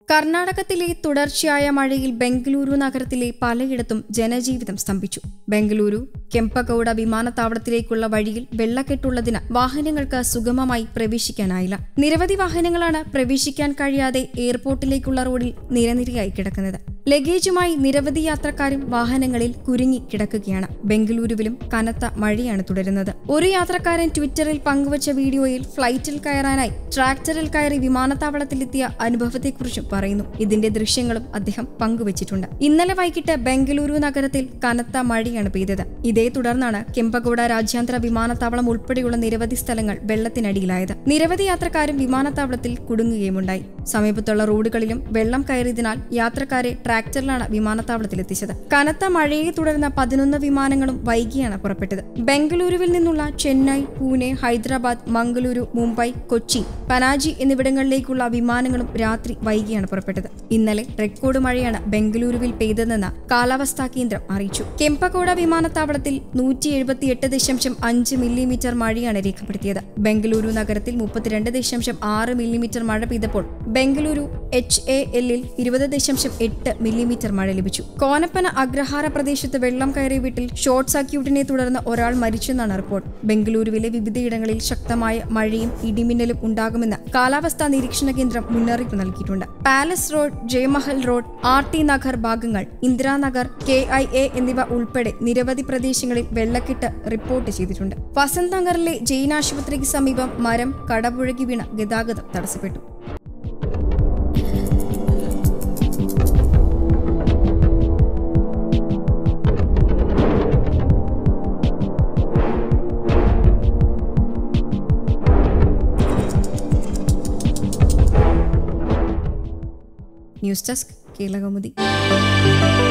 കർണാടകത്തിലെ തുടർച്ചയായ മഴയിൽ ബംഗളൂരു നഗരത്തിലെ പലയിടത്തും ജനജീവിതം സ്തംഭിച്ചു ബംഗളൂരു കെമ്പഗൌഡ വിമാനത്താവളത്തിലേക്കുള്ള വഴിയിൽ വെള്ളക്കെട്ടുള്ളതിന് വാഹനങ്ങൾക്ക് സുഗമമായി പ്രവേശിക്കാനായില്ല നിരവധി വാഹനങ്ങളാണ് പ്രവേശിക്കാൻ കഴിയാതെ എയർപോർട്ടിലേക്കുള്ള റോഡിൽ നിരനിരയായി കിടക്കുന്നത് ലഗേജുമായി നിരവധി യാത്രക്കാരും വാഹനങ്ങളിൽ കുരുങ്ങി കിടക്കുകയാണ് ബംഗളൂരുവിലും കനത്ത മഴയാണ് തുടരുന്നത് ഒരു യാത്രക്കാരൻ ട്വിറ്ററിൽ പങ്കുവച്ച വീഡിയോയിൽ ഫ്ലൈറ്റിൽ കയറാനായി ട്രാക്ടറിൽ കയറി വിമാനത്താവളത്തിലെത്തിയ അനുഭവത്തെക്കുറിച്ചും പറയുന്നു ഇതിന്റെ ദൃശ്യങ്ങളും അദ്ദേഹം പങ്കുവച്ചിട്ടുണ്ട് ഇന്നലെ വൈകിട്ട് ബംഗളൂരു നഗരത്തിൽ കനത്ത മഴയാണ് പെയ്തത് ഇതേ തുടർന്നാണ് കെമ്പഗൌഡ രാജ്യാന്തര വിമാനത്താവളം ഉൾപ്പെടെയുള്ള നിരവധി സ്ഥലങ്ങൾ വെള്ളത്തിനടിയിലായത് നിരവധി യാത്രക്കാരും വിമാനത്താവളത്തിൽ കുടുങ്ങുകയുമുണ്ടായി സമീപത്തുള്ള റോഡുകളിലും വെള്ളം കയറിയതിനാൽ യാത്രക്കാരെ ട്രാക്ടറിലാണ് വിമാനത്താവളത്തിലെത്തിച്ചത് കനത്ത മഴയെ തുടർന്ന് പതിനൊന്ന് വിമാനങ്ങളും വൈകിയാണ് പുറപ്പെട്ടത് ബംഗളൂരുവിൽ നിന്നുള്ള ചെന്നൈ പൂനെ ഹൈദരാബാദ് മംഗളൂരു മുംബൈ കൊച്ചി പനാജി എന്നിവിടങ്ങളിലേക്കുള്ള വിമാനങ്ങളും രാത്രി വൈകിയാണ് പുറപ്പെട്ടത് ഇന്നലെ റെക്കോർഡ് മഴയാണ് ബംഗളൂരുവിൽ പെയ്തതെന്ന് കാലാവസ്ഥാ കേന്ദ്രം അറിയിച്ചു കെമ്പകോട വിമാനത്താവളത്തിൽ നൂറ്റി എഴുപത്തിയെട്ട് ദശാംശം അഞ്ച് മില്ലിമീറ്റർ മഴയാണ് രേഖപ്പെടുത്തിയത് ബംഗളൂരു നഗരത്തിൽ മുപ്പത്തിരണ്ട് ദശാംശം ആറ് മില്ലിമീറ്റർ മഴ പെയ്തപ്പോൾ ബംഗളൂരു എച്ച് എ എല്ലിൽ ഇരുപത് ദശാംശം എട്ട് മില്ലിമീറ്റർ മഴ ലഭിച്ചു കോനപ്പന അഗ്രഹാര പ്രദേശത്ത് വെള്ളം കയറിയ വീട്ടിൽ ഷോർട്ട് സർക്യൂട്ടിനെ തുടർന്ന് ഒരാൾ മരിച്ചെന്നാണ് റിപ്പോർട്ട് ബംഗളൂരുവിലെ വിവിധയിടങ്ങളിൽ ശക്തമായ മഴയും ഇടിമിന്നലും ഉണ്ടാകുമെന്ന് കാലാവസ്ഥാ നിരീക്ഷണ കേന്ദ്രം മുന്നറിയിപ്പ് നൽകിയിട്ടുണ്ട് palace road Jayamahal road R T Nagar ഭാഗങ്ങൾ ഇന്ദിരാനഗർ കെ ഐ എ എന്നിവ ഉൾപ്പെടെ നിരവധി പ്രദേശങ്ങളിൽ വെള്ളക്കെട്ട് റിപ്പോർട്ട് ചെയ്തിട്ടുണ്ട് വസന്ത് നഗറിലെ ജെയിൻ ആശുപത്രിക്ക് സമീപം മരം കടപുഴകി വീണ ഗതാഗതം തടസ്സപ്പെട്ടു ന്യൂസ് ഡെസ്ക് കേരളകൗമുദി